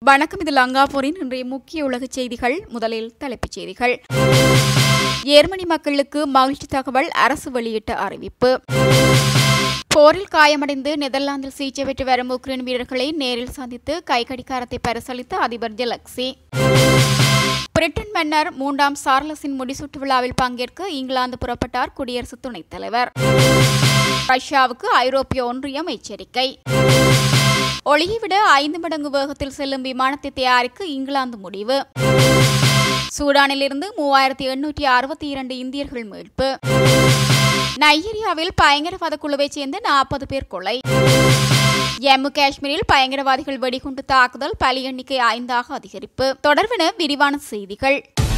வணக்கம் இது லங்காபூரின் இன்றைய முக்கிய உலகச் செய்திகள் முதலில் தலைப்புச் செய்திகள் ஜெர்மனி மக்களுக்கு மகிழ்ச்சி தகவல் அரசு வெளியிட்ட அறிவிப்பு போரில் காயமடைந்து நெதர்லாந்தில் சிகிச்சை பெற்று வரும் உக்ரைன் வீரர்களை நேரில் சந்தித்து கைகடிகாரத்தை பரிசளித்த அதிபர் ஜெலக்சி பிரிட்டன் மன்னர் மூன்றாம் சார்லஸின் முடிசூட்டு விழாவில் பங்கேற்க இங்கிலாந்து புறப்பட்டார் குடியரசு துணைத் தலைவர் ரஷ்யாவுக்கு ஐரோப்பிய ஒன்றியம் எச்சரிக்கை ஒளியை விட ஐந்து மடங்கு வேகத்தில் செல்லும் விமானத்தை தயாரிக்க இங்கிலாந்து முடிவு சூடானிலிருந்து மூவாயிரத்தி எண்ணூற்றி அறுபத்தி இரண்டு இந்தியர்கள் மீட்பு நைஜீரியாவில் பயங்கரவாத குழுவைச் சேர்ந்த நாற்பது பேர் கொலை ஜம்மு காஷ்மீரில் பயங்கரவாதிகள் வெடிகுண்டு தாக்குதல் பலி எண்ணிக்கை ஐந்தாக அதிகரிப்பு தொடர்பென விரிவான செய்திகள்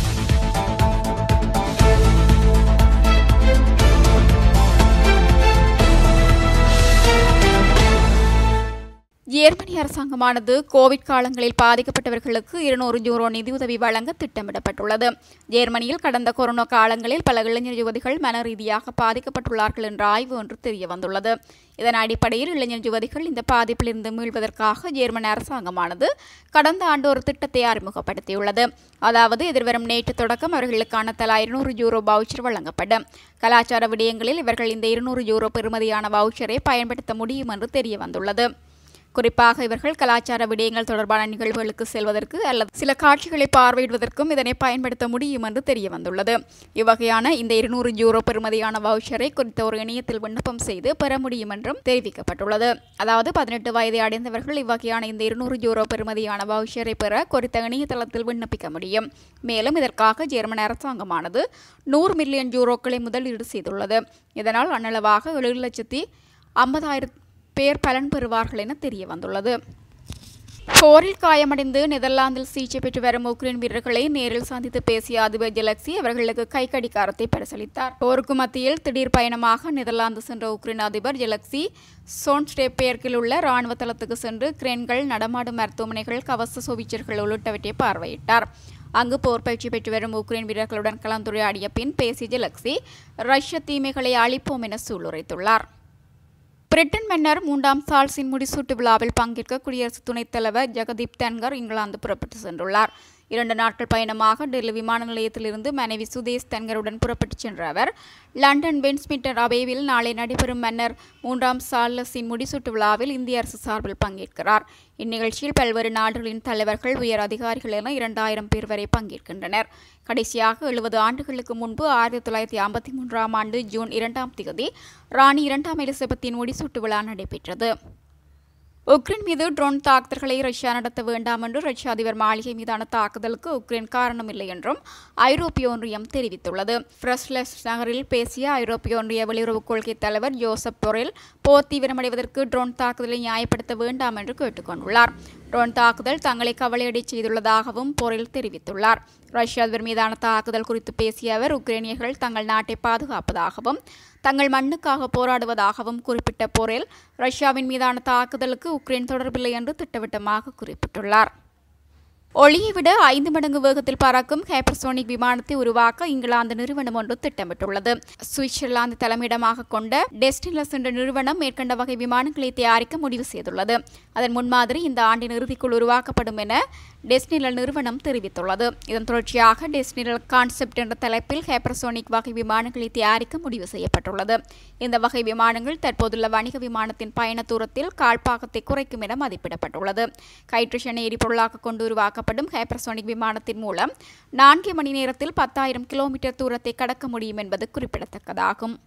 ஜெர்மனி அரசாங்கமானது கோவிட் காலங்களில் பாதிக்கப்பட்டவர்களுக்கு இருநூறு யூரோ நிதியுதவி வழங்க திட்டமிடப்பட்டுள்ளது ஜெர்மனியில் கடந்த கொரோனா காலங்களில் பல இளைஞர் யுவதிகள் மன ரீதியாக பாதிக்கப்பட்டுள்ளார்கள் என்ற ஆய்வு ஒன்று தெரிய வந்துள்ளது இதன் அடிப்படையில் இளைஞர் யுவதிகள் இந்த பாதிப்பிலிருந்து மீள்வதற்காக ஜெர்மன் அரசாங்கமானது கடந்த ஆண்டு ஒரு திட்டத்தை அறிமுகப்படுத்தியுள்ளது அதாவது எதிர்வரும் நேற்று தொடக்கம் அவர்களுக்கான தலா இருநூறு யூரோ வவுச்சர் வழங்கப்படும் கலாச்சார விடயங்களில் இவர்கள் இந்த இருநூறு யூரோ பெறுமதியான வவுச்சரை பயன்படுத்த முடியும் என்று தெரிய வந்துள்ளது குறிப்பாக இவர்கள் கலாச்சார விடயங்கள் தொடர்பான நிகழ்வுகளுக்கு செல்வதற்கு அல்லது சில காட்சிகளை பார்வையிடுவதற்கும் இதனை பயன்படுத்த முடியும் என்று தெரிய வந்துள்ளது இவ்வகையான இந்த இருநூறு யூரோ பெறுமதியான வவுச்சரை குறித்த ஒரு இணையத்தில் விண்ணப்பம் செய்து பெற முடியும் என்றும் தெரிவிக்கப்பட்டுள்ளது அதாவது பதினெட்டு வயதை அடைந்தவர்கள் இவ்வகையான இந்த இருநூறு யூரோ பெறுமதியான வவுச்சரை பெற குறித்த இணையதளத்தில் விண்ணப்பிக்க முடியும் மேலும் இதற்காக ஜெர்மன் அரசாங்கமானது நூறு மில்லியன் யூரோக்களை முதலீடு செய்துள்ளது இதனால் அன்னளவாக ஏழு லட்சத்தி ஐம்பதாயிரம் பேர் பலன் பெறுவார்கள் என தெரிய வந்துள்ளது போரில் காயமடைந்து நெதர்லாந்தில் சிகிச்சை பெற்று வரும் உக்ரைன் வீரர்களை நேரில் சந்தித்து பேசிய அதிபர் ஜெலக்சி அவர்களுக்கு கைக்கடிகாரத்தை பரிசளித்தார் போருக்கு மத்தியில் திடீர் பயணமாக நெதர்லாந்து சென்ற உக்ரைன் அதிபர் ஜெலக்சி சோன்ஸ்டேப்பேர்க்கில் உள்ள ராணுவ தளத்துக்கு சென்று கிரேன்கள் நடமாடும் மருத்துவமனைகள் கவச சோவிச்சர்கள் உள்ளிட்டவற்றை பார்வையிட்டார் அங்கு போர் பயிற்சி பெற்று வரும் உக்ரைன் வீரர்களுடன் கலந்துரையாடிய பின் பேசிய ஜெலக்சி ரஷ்ய தீமைகளை அழிப்போம் என சூளுரைத்துள்ளார் பிரிட்டன் மன்னர் மூன்றாம் சார்ல்ஸின் முடிசூட்டு விழாவில் பங்கேற்க குடியரசு துணைத் தலைவர் ஜெகதீப் தன்கர் இங்கிலாந்து புறப்பட்டு சென்றுள்ளார் இரண்டு நாட்கள் பயணமாக டெல்லி விமான நிலையத்திலிருந்து மனைவி சுதேஷ் தன்கருடன் புறப்பட்டுச் சென்ற அவர் லண்டன் வென்ஸ்மிட்டர் அபேவில் நாளை நடைபெறும் மன்னர் மூன்றாம் சார்லஸின் முடிசூட்டு விழாவில் இந்திய அரசு சார்பில் பங்கேற்கிறார் இந்நிகழ்ச்சியில் பல்வேறு நாடுகளின் தலைவர்கள் உயர் அதிகாரிகள் என இரண்டாயிரம் பேர் வரை பங்கேற்கின்றனர் கடைசியாக எழுபது ஆண்டுகளுக்கு முன்பு ஆயிரத்தி தொள்ளாயிரத்தி ஐம்பத்தி மூன்றாம் ஆண்டு ஜூன் இரண்டாம் தேதி ராணி இரண்டாம் எலிசபெத்தின் முடிசூட்டு விழா நடைபெற்றது உக்ரைன் மீது ட்ரோன் தாக்குதல்களை ரஷ்யா நடத்த வேண்டாம் என்று ரஷ்ய அதிபர் மாளிகை மீதான தாக்குதலுக்கு உக்ரைன் காரணமில்லை என்றும் ஐரோப்பிய ஒன்றியம் தெரிவித்துள்ளது பிரஸ்லஸ் நகரில் பேசிய ஐரோப்பிய ஒன்றிய வெளியுறவுக் கொள்கை தலைவர் ஜோசப் பொரெல் போர் தீவிரமடைவதற்கு ட்ரோன் தாக்குதலை நியாயப்படுத்த வேண்டாம் என்று கேட்டுக்கொண்டுள்ளார் ட்ரோன் தாக்குதல் தங்களை கவலையடை செய்துள்ளதாகவும் பொரில் தெரிவித்துள்ளார் ரஷ்ய அதிபர் மீதான தாக்குதல் குறித்து பேசிய அவர் உக்ரைனியர்கள் தங்கள் நாட்டை பாதுகாப்பதாகவும் தங்கள் மண்ணுக்காக போராடுவதாகவும் குறிப்பிட்ட போரில் ரஷ்யாவின் மீதான தாக்குதலுக்கு உக்ரைன் தொடர்பில்லை என்று திட்டவட்டமாக குறிப்பிட்டுள்ளார் ஒளியை விட ஐந்து மடங்கு வேகத்தில் பறக்கும் ஹைப்பர்சோனிக் விமானத்தை உருவாக்க இங்கிலாந்து நிறுவனம் ஒன்று திட்டமிட்டுள்ளது சுவிட்சர்லாந்து தலைமையிடமாக கொண்ட டெஸ்டினஸ் என்ற நிறுவனம் மேற்கண்ட வகை விமானங்களை தயாரிக்க முடிவு செய்துள்ளது அதன் முன்மாதிரி இந்த ஆண்டின் இறுதிக்குள் உருவாக்கப்படும் என டெஸ்டினல் நிறுவனம் தெரிவித்துள்ளது இதன் தொடர்ச்சியாக டெஸ்டினல் கான்செப்ட் என்ற தலைப்பில் ஹைப்பர்சோனிக் வகை விமானங்களை தயாரிக்க முடிவு செய்யப்பட்டுள்ளது இந்த வகை விமானங்கள் தற்போதுள்ள வணிக விமானத்தின் பயண தூரத்தில் கால்பாகத்தை குறைக்கும் என மதிப்பிடப்பட்டுள்ளது ஹைட்ரஜனை எரிபொருளாக கொண்டு உருவாக்க உருவாக்கப்படும் ஹைப்பர்சோனிக் விமானத்தின் மூலம் நான்கு மணி நேரத்தில் பத்தாயிரம் கிலோமீட்டர் தூரத்தை கடக்க முடியும் என்பது குறிப்பிடத்தக்கதாகும்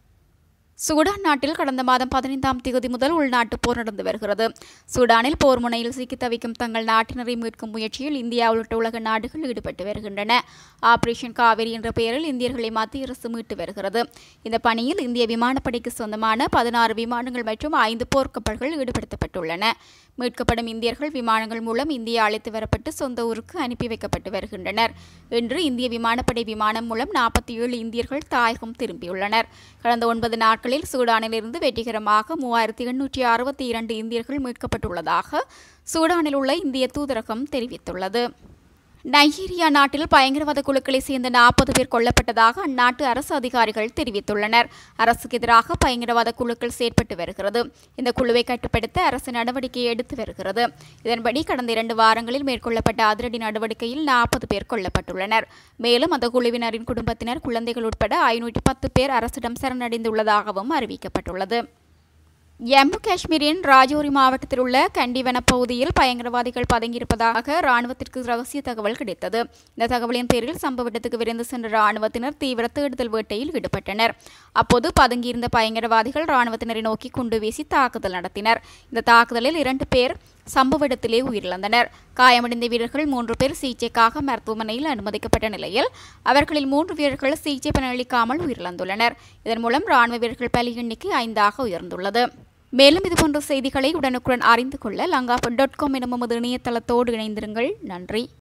சூடான் நாட்டில் கடந்த மாதம் பதினைந்தாம் தேதி முதல் உள்நாட்டு போர் நடந்து வருகிறது சூடானில் போர் முனையில் சிக்கி தவிக்கும் தங்கள் நாட்டினரை மீட்கும் முயற்சியில் இந்தியா உள்ளிட்ட உலக நாடுகள் ஈடுபட்டு வருகின்றன ஆபரேஷன் காவேரி என்ற பெயரில் இந்தியர்களை மத்திய அரசு மீட்டு வருகிறது இந்த பணியில் இந்திய விமானப்படைக்கு சொந்தமான பதினாறு விமானங்கள் மற்றும் ஐந்து போர்க்கப்பல்கள் ஈடுபடுத்தப்பட்டுள்ளன மீட்கப்படும் இந்தியர்கள் விமானங்கள் மூலம் இந்தியா அழைத்து வரப்பட்டு சொந்த ஊருக்கு அனுப்பி வைக்கப்பட்டு வருகின்றனர் இன்று இந்திய விமானப்படை விமானம் மூலம் நாற்பத்தி ஏழு இந்தியர்கள் தாயகம் திரும்பியுள்ளனர் கடந்த ஒன்பது நாட்களில் சூடானிலிருந்து வெற்றிகரமாக மூவாயிரத்தி எண்ணூற்றி அறுபத்தி இரண்டு இந்தியர்கள் மீட்கப்பட்டுள்ளதாக சூடானில் உள்ள இந்திய தூதரகம் தெரிவித்துள்ளது நைஜீரியா நாட்டில் பயங்கரவாத குழுக்களை சேர்ந்த நாற்பது பேர் கொல்லப்பட்டதாக அந்நாட்டு அரசு அதிகாரிகள் தெரிவித்துள்ளனர் அரசுக்கு எதிராக பயங்கரவாத குழுக்கள் செயற்பட்டு வருகிறது இந்த குழுவை கட்டுப்படுத்த அரசு நடவடிக்கை எடுத்து வருகிறது இதன்படி கடந்த இரண்டு வாரங்களில் மேற்கொள்ளப்பட்ட அதிரடி நடவடிக்கையில் நாற்பது பேர் கொல்லப்பட்டுள்ளனர் மேலும் அந்த குழுவினரின் குடும்பத்தினர் குழந்தைகள் உட்பட ஐநூற்றி பத்து பேர் அரசிடம் சரணடைந்துள்ளதாகவும் அறிவிக்கப்பட்டுள்ளது ஜம்மு காஷ்மீரின் ராஜோரி மாவட்டத்தில் உள்ள கண்டி வனப்பகுதியில் பயங்கரவாதிகள் பதுங்கியிருப்பதாக ராணுவத்திற்கு ரகசிய தகவல் கிடைத்தது இந்த தகவலின் பேரில் சம்பவ இடத்துக்கு விரைந்து சென்ற ராணுவத்தினர் தீவிர தேடுதல் வேட்டையில் ஈடுபட்டனர் அப்போது பதுங்கியிருந்த பயங்கரவாதிகள் ராணுவத்தினரை நோக்கி குண்டு வீசி தாக்குதல் நடத்தினர் இந்த தாக்குதலில் இரண்டு பேர் சம்பவ இடத்திலே உயிரிழந்தனர் காயமடைந்த வீரர்கள் மூன்று பேர் சிகிச்சைக்காக மருத்துவமனையில் அனுமதிக்கப்பட்ட நிலையில் அவர்களில் மூன்று வீரர்கள் சிகிச்சை பலனளிக்காமல் உயிரிழந்துள்ளனர் இதன் மூலம் ராணுவ வீரர்கள் பலி எண்ணிக்கை ஐந்தாக உயர்ந்துள்ளது மேலும் இதுபோன்ற செய்திகளை உடனுக்குடன் அறிந்து கொள்ள லங்காபு டாட் காம் எனும் நமது இணையதளத்தோடு இணைந்திருங்கள் நன்றி